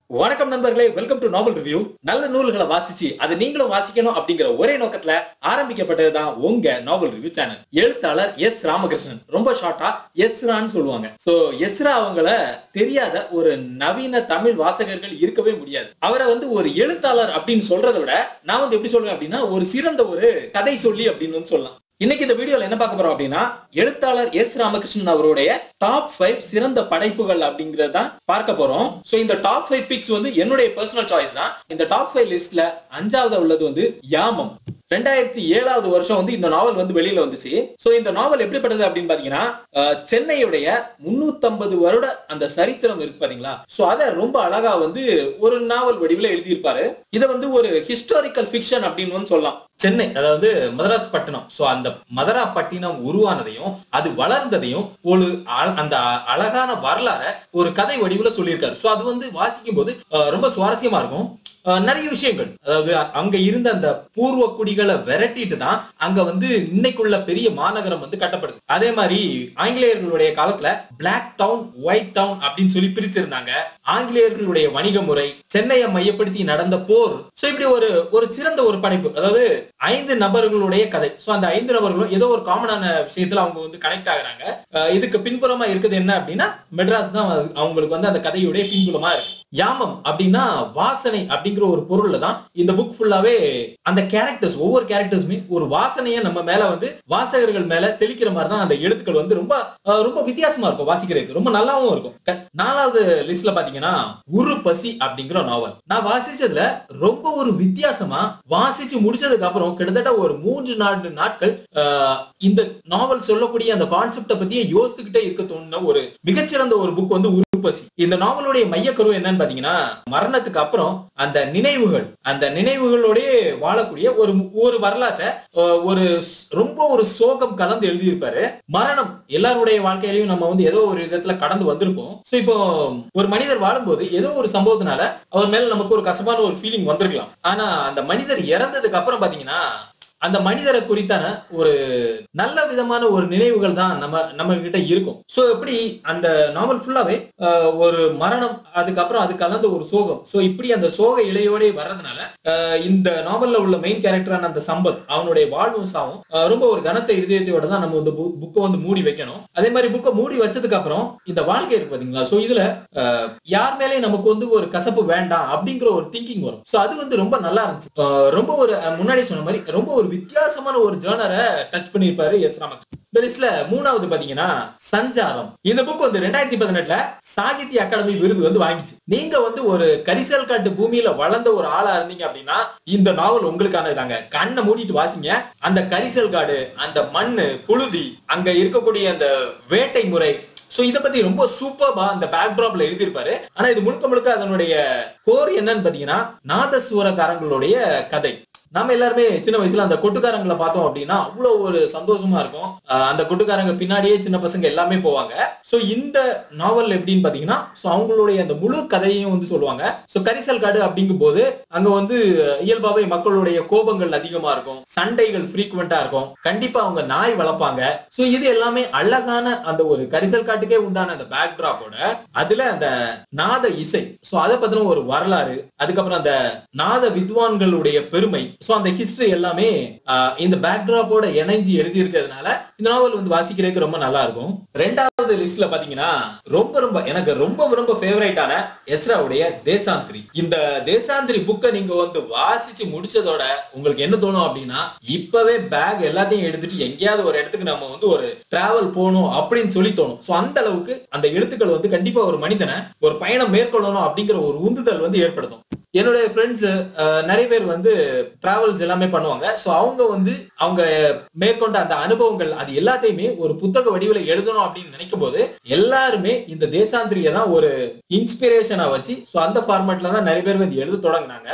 வணக்கம் நண்பர்களே welcome to novel review நல்ல நூல்களை வாசிச்சு அது நீங்களும் வாசிக்கணும் அப்படிங்கிற ஒரே நோக்கத்துல ஆரம்பிக்கப்பட்டதுதான் உங்க நாவல் ரிவ்யூ சேனல் எழுத்தாளர் எஸ் ராமகிருஷ்ணன் ரொம்ப ஷார்ட்டா எஸ்ரான்னு சொல்லுவாங்க சோ எஸ்ரா அவங்கள தெரியாத ஒரு நவீன தமிழ் வாசகர்கள் இருக்கவே முடியாது அவரை வந்து ஒரு எழுத்தாளர் அப்படின்னு சொல்றதை விட நான் வந்து எப்படி சொல்றேன் அப்படின்னா ஒரு சிறந்த ஒரு கதை சொல்லி அப்படின்னு வந்து சொல்லலாம் இன்னைக்கு இந்த வீடியோல என்ன பார்க்க போறோம் அப்படின்னா எழுத்தாளர் எஸ் ராமகிருஷ்ணன் அவருடைய டாப் ஃபைவ் சிறந்த படைப்புகள் அப்படிங்கறத தான் பார்க்க போறோம் சோ இந்த டாப் ஃபைவ் பிக்ஸ் வந்து என்னுடைய பர்சனல் சாய்ஸ் தான் இந்த டாப் ஃபைவ் லிஸ்ட்ல அஞ்சாவது உள்ளது வந்து யாமம் ரெண்டாயிரத்தி ஏழாவது வருஷம் வந்து இந்த நாவல் வந்து வெளியில வந்துச்சு சோ இந்த நாவல் எப்படிப்பட்டது அப்படின்னு பாத்தீங்கன்னா அஹ், சென்னையுடைய முன்னூத்தம்பது வருட அந்த சரித்திரம் இருக்கு பாத்தீங்களா சோ அத ரொம்ப அழகா வந்து ஒரு நாவல் வடிவில் எழுதியிருப்பாரு இத வந்து ஒரு ஹிஸ்டாரிக்கல் ஃபிக்ஷன் அப்படின்னு வந்து சொல்லலாம் சென்னை அதாவது மதராஸ் பட்டினம் சோ அந்த மதரா பட்டினம் உருவானதையும் அது வளர்ந்ததையும் ஒரு அ- அந்த அ- அழகான வரலாற ஒரு கதை வடிவுல சொல்லியிருக்காரு சோ அது வந்து வாசிக்கும் போது அஹ், ரொம்ப சுவாரஸ்யமா இருக்கும் அஹ், நிறைய விஷயங்கள் அதாவது அ- அங்க இருந்த அந்த பூர்வ குடிகளை விரட்டிட்டு தான் அங்க வந்து இன்னைக்குள்ள பெரிய மாநகரம் வந்து கட்டப்படுது அதே மாதிரி ஆங்கிலேயர்களுடைய காலத்துல பிளாக் டவுன் ஒயிட் டவுன் அப்படின்னு சொல்லி பிரிச்சிருந்தாங்க ஆங்கிலேயர்களுடைய வணிக முறை சென்னையை மையப்படுத்தி நடந்த போர் சோ இப்படி ஒரு ஒரு சிறந்த ஒரு படைப்பு அதாவது ஐந்து நபர்களுடைய கதை சோ அந்த ஐந்து நபர்களும் ஏதோ ஒரு காமனான விஷயத்துல அவங்க வந்து கனெக்ட் ஆகுறாங்க அஹ் இதுக்கு பின்புறமா இருக்குது என்ன அப்படின்னா மெட்ராஸ் தான் அது- அவங்களுக்கு வந்து அந்த கதையுடைய பின்புலமா இருக்கு யாமம் அப்படின்னா வாசனை அப்படிங்கிற ஒரு பொருள்ல தான் இந்த புக் ஃபுல்லாவே அந்த கேரக்டர்ஸ் ஒவ்வொரு கேரக்டர்ஸுமே ஒரு வாசனையை நம்ம மேல வந்து வாசகர்கள் மேல தெளிக்கிற மாதிரி தான் அந்த எழுத்துக்கள் வந்து ரொம்ப அஹ், ரொம்ப வித்தியாசமா இருக்கும் வாசிக்கிறதுக்கு ரொம்ப நல்லாவும் இருக்கும் க- நாலாவது லிஸ்ட்ல பாத்தீங்கன்னா உரு பசி அப்படிங்கிற நாவல் நான் வாசிச்சதுல ரொம்ப ஒரு வித்தியாசமா வாசிச்சு முடிச்சதுக்கு அப்புறம் கிட்டத்தட்ட ஒரு மூன்று நான்கு நாட்கள் அஹ், இந்த நாவல் சொல்லக்கூடிய அந்த கான்செப்ட பத்தியே யோசித்துக்கிட்டே இருக்க தோணுன ஒரு மிகச்சிறந்த ஒரு புக் வந்து உருப்பசி இந்த நாவலுடைய மையக்கரு என்னன்னு பாத்தீங்கன்னா மரணத்துக்கு அப்புறம் அந்த நினைவுகள் அந்த நினைவுகளோடய வாழக்கூடிய ஒரு ஒரு வரலாற்றை அஹ், ஒரு ஸ்- ரொம்ப ஒரு சோகம் கலந்து எழுதியிருப்பாரு மரணம் எல்லாருடைய வாழ்க்கையிலையும் நம்ம வந்து ஏதோ ஒரு விதத்துல கடந்து வந்திருப்போம் சோ இப்போ ஒரு மனிதர் வாழும்போது ஏதோ ஒரு சம்பவத்தினால அவர் மேல நமக்கு ஒரு கசப்பான ஒரு ஃபீலிங் வந்திருக்கலாம் ஆனா அந்த மனிதர் இறந்ததுக்கு அப்புறம் பாத்தீங்கன்னா அந்த மனிதரை குறித்தான ஒரு நல்ல விதமான ஒரு நினைவுகள் தான் நம்ம நம்ம கிட்ட இருக்கும் சோ எப்படி அந்த நாவல் ஃபுல்லாவே ஆஹ், ஒரு மரணம் அதுக்கப்புறம் அது கலந்த ஒரு சோகம் சோ இப்படி அந்த சோக இலையோட வர்றதுனால ஆஹ், இந்த நாவல்ல உள்ள மெயின் கேரக்டரான அந்த சம்பத் அவனுடைய வாழ்வும் சாவும் ஆஹ், ரொம்ப ஒரு கனத்த இருதயத்தோட தான் நம்ம இந்த புக்கை வந்து மூடி வைக்கணும் அதே மாதிரி புக்கை மூடி வச்சதுக்கு அப்புறம் இந்த வாழ்க்கை இருக்கு பாத்தீங்களா சோ இதுல ஆஹ், யார் மேலே நமக்கு வந்து ஒரு கசப்பு வேண்டாம் அப்படிங்கிற ஒரு திங்கிங் வரும் சோ அது வந்து ரொம்ப நல்லா இருந்துச்சு ஆஹ், ரொம்ப ஒரு அஹ், முன்னாடி சொன்ன மாதிரி ரொம்ப ஒரு வித்தியாசமான ஒரு ஜேர்னரை டச் பண்ணியிருப்பாரு எஸ் ராமகிருஷ்ணன் இந்த லிஸ்ட்ல மூணாவது பாத்தீங்கன்னா சஞ்சாரம் இந்த புக் வந்து ரெண்டாயிரத்தி பதினெட்டுல சாகித்ய அகாடமி விருது வந்து வாங்கிச்சு நீங்க வந்து ஒரு கரிசல் காட்டு பூமியில வளர்ந்த ஒரு ஆளா இருந்தீங்க அப்படின்னா இந்த நாவல் உங்களுக்கானதாங்க கண்ணை மூடிட்டு வாசிங்க அந்த கரிசல் காடு அந்த மண்ணு புழுதி அங்க இருக்கக்கூடிய அந்த வேட்டை முறை சோ இத பத்தி ரொம்ப சூப்பர்பா அந்த பேக்ராப்ல எழுதியிருப்பாரு ஆனா இது முழுக்க முழுக்க அதனுடைய கோர் என்னன்னு பாத்தீங்கன்னா நாதஸ்வரக்காரங்களுடைய கதை நாம எல்லாருமே சின்ன வயசுல அந்த கொட்டுக்காரங்களை பார்த்தோம் அப்படின்னா அவ்வளவு ஒரு சந்தோஷமா இருக்கும் ஆஹ் அந்த கொட்டுக்காரங்க பின்னாடியே சின்ன பசங்க எல்லாமே போவாங்க சோ இந்த நாவல் எப்படின்னு பாத்தீங்கன்னா சோ அவங்களுடைய அந்த முழு கதையையும் வந்து சொல்லுவாங்க சோ கரிசல் காடு அப்படிங்கும் போது அங்க வந்து இயல்பாவே மக்களுடைய கோபங்கள் அதிகமா இருக்கும் சண்டைகள் ஃப்ரீக்வெண்டா இருக்கும் கண்டிப்பா அவங்க நாய் வளர்ப்பாங்க சோ இது எல்லாமே அழகான அந்த ஒரு கரிசல் காட்டுக்கே உண்டான அந்த பேக்டிராப்போட அதுல அந்த நாத இசை சோ அதை பத்தின ஒரு வரலாறு அதுக்கப்புறம் அந்த நாத வித்வான்களுடைய பெருமை சோ அந்த ஹிஸ்டரி எல்லாமே ஆஹ், இந்த பேக்டிராப்போட இணைஞ்சு எழுதி இருக்கிறதுனால இந்த நாவல் வந்து வாசிக்கிறதுக்கு ரொம்ப நல்லா இருக்கும் ரெண்டாவது லிஸ்ட்ல பாத்தீங்கன்னா ரொம்ப ரொம்ப எனக்கு ரொம்ப ரொம்ப ஃபேவரேட்டான எஸ்ராவுடைய தேசாந்திரி இந்த தேசாந்திரி புக்கை நீங்க வந்து வாசிச்சு முடிச்சதோட உங்களுக்கு என்ன தோணும் அப்படின்னா இப்பவே பேக் எல்லாத்தையும் எடுத்துட்டு எங்கேயாவது ஒரு இடத்துக்கு நம்ம வந்து ஒரு டிராவல் போகணும் அப்படின்னு சொல்லி தோணும் சோ அந்த அளவுக்கு அந்த எழுத்துக்கள் வந்து கண்டிப்பா ஒரு மனிதனை ஒரு பயணம் மேற்கொள்ளணும் அப்படிங்கிற ஒரு உந்துதல் வந்து ஏற்படுத்தும் என்னுடைய ஃப்ரெண்ட்ஸ் நிறைய பேர் வந்து டிராவல்ஸ் எல்லாமே பண்ணுவாங்க சோ அவங்க வந்து அவங்க மேற்கொண்ட அந்த அனுபவங்கள் அது எல்லாத்தையுமே ஒரு புத்தக வடிவில எழுதணும் அப்படின்னு நினைக்கும் போது எல்லாருமே இந்த தேசாந்திரியை தான் ஒரு இன்ஸ்பிரேஷனா வச்சு சோ அந்த ஃபார்மேட்ல தான் நிறைய பேர் வந்து எழுத தொடங்குனாங்க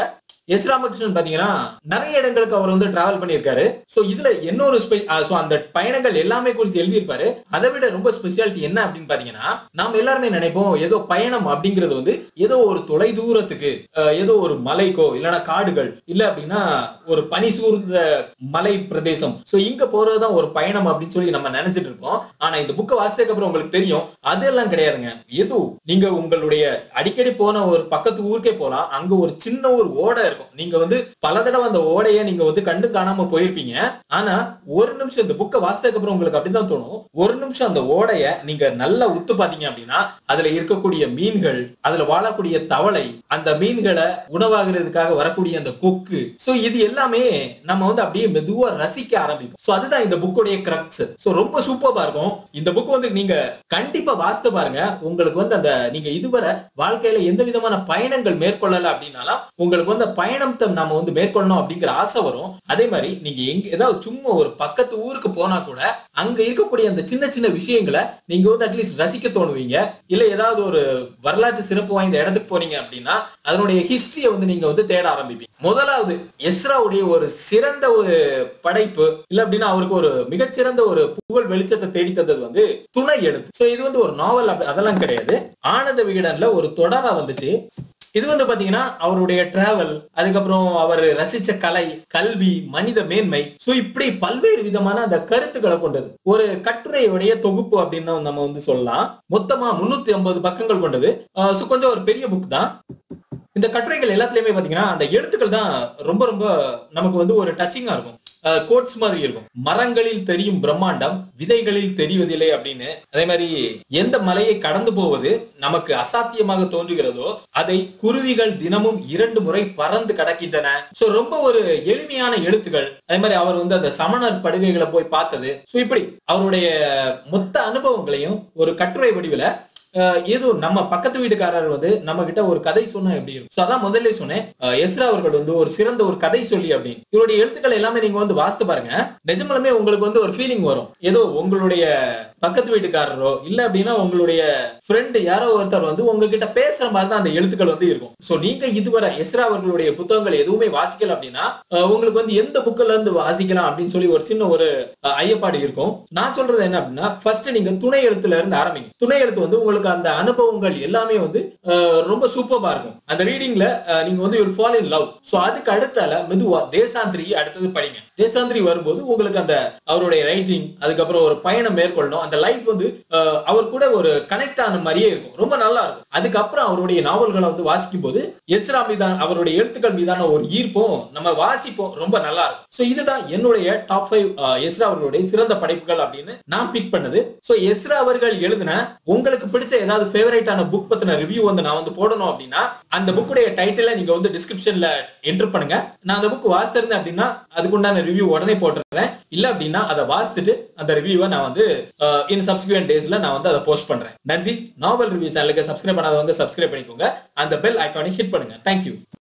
எஸ் ராமகிருஷ்ணன் பாத்தீங்கன்னா நிறைய இடங்களுக்கு அவர் வந்து டிராவல் பண்ணியிருக்காரு சோ இதுல இன்னொரு ஸ்பெ- ஆ, so அந்த பயணங்கள் எல்லாமே குறித்து எழுதியிருப்பாரு அதை விட ரொம்ப ஸ்பெஷாலிட்டி என்ன அப்படின்னு பாத்தீங்கன்னா நாம் எல்லாருமே நினைப்போம் ஏதோ பயணம் அப்படிங்கிறது வந்து ஏதோ ஒரு தொலை தூரத்துக்கு அஹ், ஏதோ ஒரு மலைக்கோ இல்லைன்னா காடுகள் இல்ல அப்படின்னா ஒரு பனி சூழ்ந்த மலை பிரதேசம் சோ இங்க போறதுதான் ஒரு பயணம் அப்படின்னு சொல்லி நம்ம நினைச்சிட்டு இருக்கோம் ஆனா இந்த புக்கை வாசிச்சதுக்கு அப்புறம் உங்களுக்கு தெரியும் அதெல்லாம் கிடையாதுங்க ஏதோ நீங்க உங்களுடைய அடிக்கடி போன ஒரு பக்கத்து ஊருக்கே போலாம் அங்க ஒரு சின்ன ஒரு ஓடை இருக்கும் நீங்க வந்து பல தடவை அந்த ஓடைய நீங்க வந்து கண்டு காணாம போயிருப்பீங்க ஆனா ஒரு நிமிஷம் இந்த புக்கை வாசித்ததுக்கு அப்புறம் உங்களுக்கு அப்படிதான் தோணும் ஒரு நிமிஷம் அந்த ஓடைய நீங்க நல்லா உத்து பாத்தீங்க அப்படின்னா அதுல இருக்கக்கூடிய மீன்கள் அதுல வாழக்கூடிய தவளை அந்த மீன்களை உணவாகிறதுக்காக வரக்கூடிய அந்த கொக்கு சோ இது எல்லாமே நம்ம வந்து அப்படியே மெதுவா ரசிக்க ஆரம்பிப்போம் சோ அதுதான் இந்த புக்குடைய கிரக்ஸ் சோ ரொம்ப சூப்பரா இருக்கும் இந்த புக் வந்து நீங்க கண்டிப்பா வாசித்து பாருங்க உங்களுக்கு வந்து அந்த நீங்க இதுவரை வாழ்க்கையில எந்த விதமான பயணங்கள் மேற்கொள்ளல அப்படின்னாலும் உங்களுக்கு வந்து பயணத்தை நாம வந்து மேற்கொள்ளணும் அப்படிங்கிற ஆசை வரும் அதே மாதிரி நீங்க எங்க ஏதாவது சும்மா ஒரு பக்கத்து ஊருக்கு போனா கூட அங்க இருக்கக்கூடிய அந்த சின்ன சின்ன விஷயங்களை நீங்க வந்து அட்லீஸ்ட் ரசிக்க தோணுவீங்க இல்ல ஏதாவது ஒரு வரலாற்று சிறப்பு வாய்ந்த இடத்துக்கு போறீங்க அப்படின்னா அதனுடைய ஹிஸ்டரியை வந்து நீங்க வந்து தேட ஆரம்பிப்பீங்க முதலாவது எஸ்ராவுடைய ஒரு சிறந்த ஒரு படைப்பு இல்ல அப்படின்னா அவருக்கு ஒரு மிகச்சிறந்த ஒரு புகழ் வெளிச்சத்தை தேடி தந்தது வந்து துணை எழுத்து சோ இது வந்து ஒரு நாவல் அப்படி- அதெல்லாம் கிடையாது ஆனந்த விகடன்ல ஒரு தொடரா வந்துச்சு இது வந்து பாத்தீங்கன்னா அவருடைய டிராவல் அதுக்கப்புறம் அவர் ரசிச்ச கலை கல்வி மனித மேன்மை சோ இப்படி பல்வேறு விதமான அந்த கருத்துக்களை கொண்டது ஒரு கட்டுரையுடைய தொகுப்பு அப்படின்னு நம்ம வந்து சொல்லலாம் மொத்தமா முன்னூத்தி ஐம்பது பக்கங்கள் கொண்டது சோ கொஞ்சம் ஒரு பெரிய புக் தான் இந்த கட்டுரைகள் எல்லாத்துலயுமே பாத்தீங்கன்னா அந்த எழுத்துக்கள் தான் ரொம்ப ரொம்ப நமக்கு வந்து ஒரு டச்சிங்கா இருக்கும் கோட்ஸ் மாதிரி இருக்கும் மரங்களில் தெரியும் பிரம்மாண்டம் விதைகளில் தெரிவதில்லை அப்படின்னு அதே மாதிரி எந்த மலையை கடந்து போவது நமக்கு அசாத்தியமாக தோன்றுகிறதோ அதை குருவிகள் தினமும் இரண்டு முறை பறந்து கடக்கின்றன சோ ரொம்ப ஒரு எளிமையான எழுத்துக்கள் அதே மாதிரி அவர் வந்து அந்த சமணர் படுகைகளை போய் பார்த்தது சோ இப்படி அவருடைய மொத்த அனுபவங்களையும் ஒரு கட்டுரை வடிவில அஹ் ஏதோ நம்ம பக்கத்து வீட்டுக்காரர் வந்து நம்ம கிட்ட ஒரு கதை சொன்னா எப்படி இருக்கும் So அதான் முதல்ல சொன்னேன் அஹ் எஸ்ரா அவர்கள் வந்து ஒரு சிறந்த ஒரு கதை சொல்லி அப்படின்னு இவருடைய எழுத்துக்கள் எல்லாமே நீங்க வந்து வாசித்து பாருங்க நிஜமாலுமே உங்களுக்கு வந்து ஒரு ஃபீலிங் வரும் ஏதோ உங்களுடைய பக்கத்து வீட்டுக்காரரோ இல்ல அப்படின்னா உங்களுடைய ஃப்ரெண்டு யாரோ ஒருத்தர் வந்து உங்ககிட்ட பேசுற மாதிரி தான் அந்த எழுத்துக்கள் வந்து இருக்கும் சோ நீங்க இதுவரை எஸ்ரா அவர்களுடைய புத்தகங்கள் எதுவுமே வாசிக்கல அப்படின்னா அஹ் உங்களுக்கு வந்து எந்த புக்ல இருந்து வாசிக்கலாம் அப்படின்னு சொல்லி ஒரு சின்ன ஒரு அஹ், ஐயப்பாடு இருக்கும் நான் சொல்றது என்ன அப்படின்னா ஃபர்ஸ்ட் நீங்க துணை எழுத்துல இருந்து ஆரம்பிங்க துணை எழுத்து வந்து உங்களுக்கு அந்த அனுபவங்கள் எல்லாமே வந்து அஹ், ரொம்ப சூப்பரா இருக்கும் அந்த ரீடிங்ல நீங்க வந்து you'll fall in love so அதுக்கு அடுத்தால மெதுவா தேசாந்திரி அடுத்தது படிங்க தேசாந்திரி வரும்போது உங்களுக்கு அந்த அவருடைய ரைட்டிங் அதுக்கப்புறம் ஒரு பயணம் மேற்கொள்ளணும் அந்த லைஃப் வந்து அஹ், அவர் கூட ஒரு கனெக்ட் ஆன மாதிரியே இருக்கும் ரொம்ப நல்லா இருக்கும் அதுக்கப்புறம் அவருடைய நாவல்களை வந்து வாசிக்கும் போது எஸ்ரா மீதான அவருடைய எழுத்துக்கள் மீதான ஒரு ஈர்ப்பும் நம்ம வாசிப்போம் ரொம்ப நல்லா இருக்கும் சோ இதுதான் என்னுடைய டாப் ஃபைவ் எஸ்ரா அவர்களுடைய சிறந்த படைப்புகள் அப்படின்னு நான் பிக் பண்ணது சோ எஸ்ரா அவர்கள் எழுதின உங்களுக்கு பிடிச்ச ஏதாவது ஃபேவரட்டான புக் பத்தின ரிவ்யூ வந்து நான் வந்து போடணும் அப்படின்னா அந்த புக்குடைய டைட்டில நீங்க வந்து டிஸ்கிரிப்ஷன்ல என்டர் பண்ணுங்க நான் அந்த புக் வாசித்திருந்தேன் அப்படின்னா அதுக்குண்டான ரிவ்யூ உடனே போட்டுறேன் இல்ல அப்படின்னா அதை வாசிச்சுட்டு அந்த ரிவ்யூவை நான் வந்து இன் சப்ஸ்கிரிபன் டேஸ்ல நான் வந்து அதை போஸ்ட் பண்றேன் நன்றி நாவல் ரிவ்யூ சேனலுக்கு சப்ஸ்கிரைப் பண்ணாதவங்க சப்ஸ்கிரைப் பண்ணிக்கோங்க அந்த பெல் ஐக்கானை ஹிட் பண்ணுங்க தேங்க்யூ